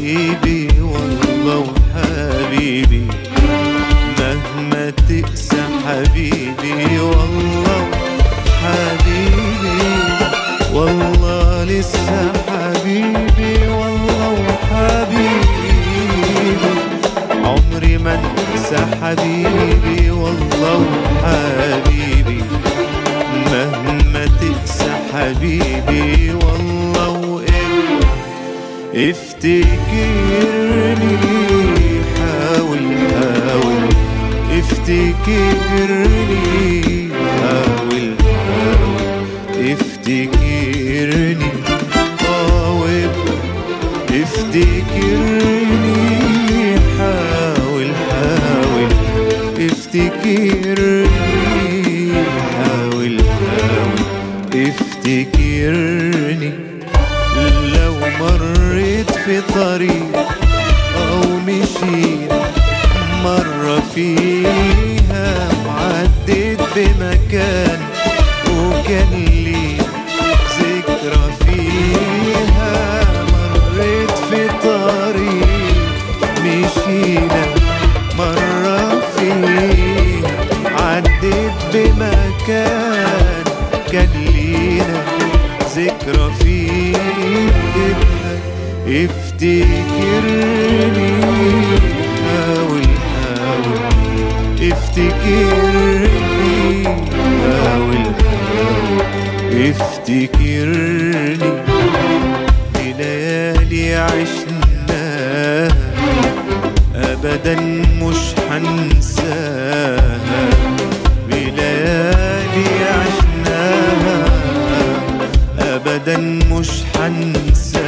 حبيبي والله وحبيبي مهما تقسى حبيبي والله حبيبي والله لسه حبيبي والله وحبيبي عمري ما انسى حبيبي والله وحبيبي مهما تقسى حبيبي والله وإيه افتكرني حاول حاول افتكرني حاول حاول افتكرني طاوب افتكرني حاول حاول افتكرني حاول حاول افتكرني لو مريت في طريق أو مشيت مرة فيها وعديت بمكان وكان لي ذكرى فيها مريت في طريق مشينا مرة فيها عديت بمكان كان لينا ذكرى فيها افتكرني حاول حاول افتكرني حاول حاول افتكرني في ليالي عشناها ابدا مش حنساها بليالي عشناها ابدا مش حنساها